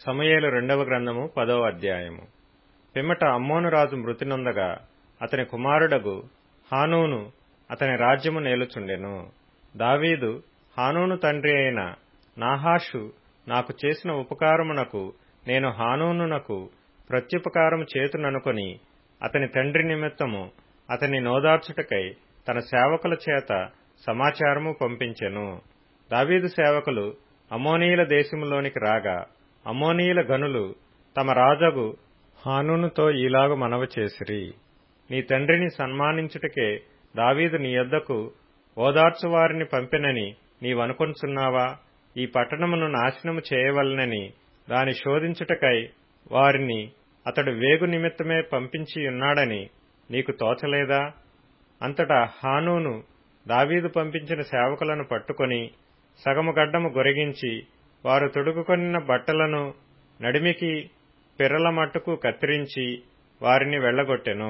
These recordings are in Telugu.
సమూయేలు రెండవ గ్రంథము పదవ అధ్యాయము పిమ్మట అమ్మోను రాజు మృతి నొందగా అతని కుమారుడగు హానూను అతని రాజ్యము నేలుచుండెను దావీదు హానూను తండ్రి అయిన నాహాషు నాకు చేసిన ఉపకారమునకు నేను హానూనునకు ప్రత్యుపకారము చేతుననుకొని అతని తండ్రి నిమిత్తము అతని నోదార్చుటకై తన సేవకుల చేత సమాచారము పంపించెను దావీదు సేవకులు అమోనీయుల దేశములోనికి రాగా అమోనీయుల గనులు తమ రాజగు హానూనుతో ఈలాగు మనవి చేసిరి నీ తండ్రిని సన్మానించుటకే దావీదు నీ యొద్దకు ఓదార్చువారిని పంపినని నీవనుకొనుచున్నావా ఈ పట్టణమును నాశనము చేయవలనని దాని శోధించుటకై వారిని అతడు వేగు నిమిత్తమే పంపించియున్నాడని నీకు తోచలేదా అంతటా హానూను దావీదు పంపించిన సేవకులను పట్టుకొని సగము గడ్డము గొరిగించి వారు తొడుగుకొనిన బట్టలను నడిమికి పిర్రల మట్టుకు కత్తిరించి వారిని వెళ్లగొట్టెను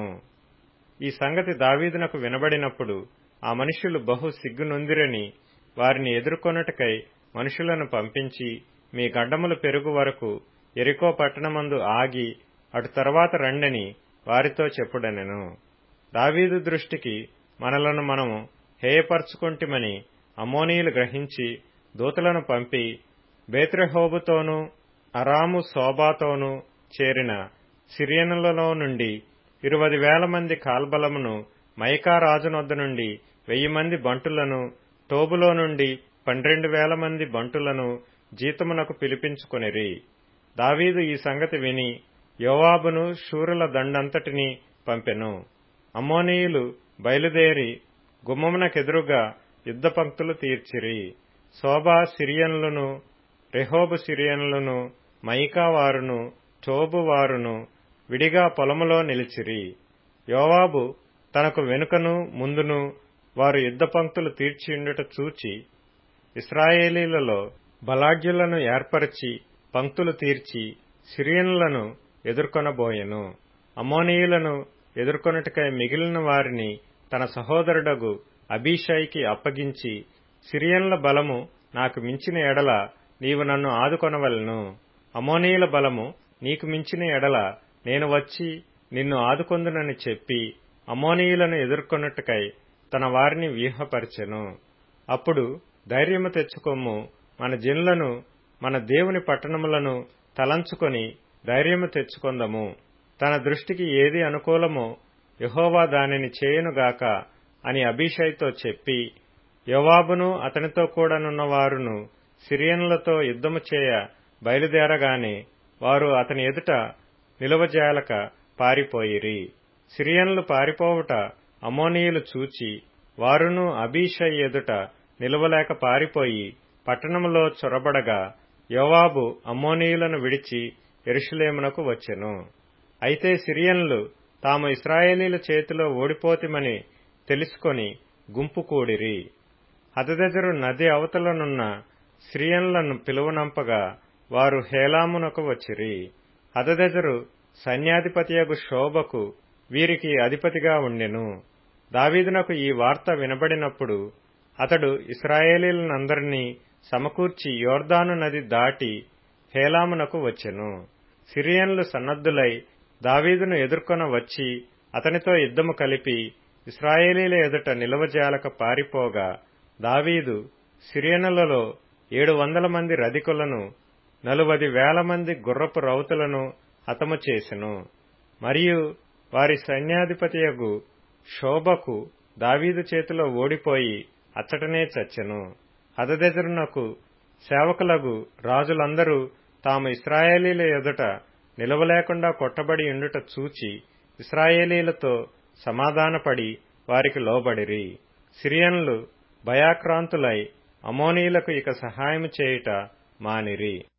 ఈ సంగతి దావీదునకు వినబడినప్పుడు ఆ మనుష్యులు బహు సిగ్గునొందిరని వారిని ఎదుర్కొనుటకై మనుషులను పంపించి మీ గడ్డములు పెరుగు వరకు ఎరికో పట్టణమందు ఆగి అటు తర్వాత రండని వారితో చెప్పుడనెను దావీదు దృష్టికి మనలను మనము హేయపరచుకొంటిమని అమోనీయులు గ్రహించి దూతలను పంపి బేత్రెహోబుతోనూ అరాము శోభాతోనూ చేరిన సిరియనులలో నుండి ఇరువది వేల మంది కాల్బలమును మైకా రాజునొద్ద నుండి వెయ్యి మంది బంటులను టోబులో నుండి పన్నెండు వేల మంది బంటులను జీతమునకు పిలిపించుకొనిరి దావీదు ఈ సంగతి విని యోవాబును శూరుల దండంతటిని పంపెను అమ్మోనీయులు బయలుదేరి గుమ్మమునకెదురుగా యుద్ధ పంక్తులు తీర్చిరి శోభా సిరియన్లను రెహోబు సిరియన్లను మైకా వారును టోబు వారును విడిగా పొలములో నిలిచిరి యోవాబు తనకు వెనుకను ముందును వారు యుద్ధ పంక్తులు తీర్చియుండుట చూచి ఇస్రాయేలీలలో బలాఢ్యులను ఏర్పరిచి పంక్తులు తీర్చి సిరియన్లను ఎదుర్కొనబోయెను అమోనీయులను ఎదుర్కొనుటకై మిగిలిన వారిని తన సహోదరుడగు అబీషైకి అప్పగించి సిరియన్ల బలము నాకు మించిన ఎడల నీవు నన్ను ఆదుకొనవలను అమోనీయుల బలము నీకు మించిన ఎడల నేను వచ్చి నిన్ను ఆదుకొందునని చెప్పి అమోనీయులను ఎదుర్కొనుటకై తన వారిని వ్యూహపరిచెను అప్పుడు ధైర్యము తెచ్చుకొమ్ము మన జనులను మన దేవుని పట్టణములను తలంచుకొని ధైర్యము తెచ్చుకొందము తన దృష్టికి ఏది అనుకూలమో యహోవా దానిని చేయునుగాక అని అభిషయ్తో చెప్పి యోవాబును అతనితో కూడానున్నవారును సిరియన్లతో యుద్ధము చేయ బయలుదేరగానే వారు అతని ఎదుట నిలువజాలక పారిపోయిరి సిరియన్లు పారిపోవుట అమోనీయులు చూచి వారును అబీషై ఎదుట నిలువలేక పారిపోయి పట్టణములో చొరబడగా యోవాబు అమ్మోనీయులను విడిచి ఎరుషులేమునకు వచ్చెను అయితే సిరియన్లు తాము ఇస్రాయేలీల చేతిలో ఓడిపోతిమని తెలుసుకొని గుంపు కూడిరి హదదెజరు నది అవతలనున్న సిరియన్లను పిలువనంపగా వారు హేలామునకు వచ్చిరి హదదెజరు సైన్యాధిపతియగు శోభకు వీరికి అధిపతిగా ఉండెను దావీదునకు ఈ వార్త వినబడినప్పుడు అతడు ఇస్రాయేలీలందరినీ సమకూర్చి యోర్దాను నది దాటి హేలామునకు వచ్చెను సిరియన్లు సన్నద్ధులై దావీదును ఎదుర్కొన వచ్చి అతనితో యుద్ధము కలిపి ఇస్రాయేలీల ఎదుట నిలవజాలక పారిపోగా దావీదు సిరియనులలో ఏడు వందల మంది రధికులను నలువది వేల మంది గుర్రపు రౌతులను హతము చేసెను మరియు వారి సైన్యాధిపతియగు శోభకు దావీదు చేతిలో ఓడిపోయి అచ్చటనే చచ్చెను హదదెజరునకు సేవకులగు రాజులందరూ తాము ఇస్రాయేలీల ఎదుట నిలవలేకుండా కొట్టబడి ఉండుట చూచి ఇస్రాయేలీలతో సమాధానపడి వారికి లోబడిరి సిరియన్లు భయాక్రాంతులై అమోనీయులకు ఇక సహాయము చేయుట మానిరి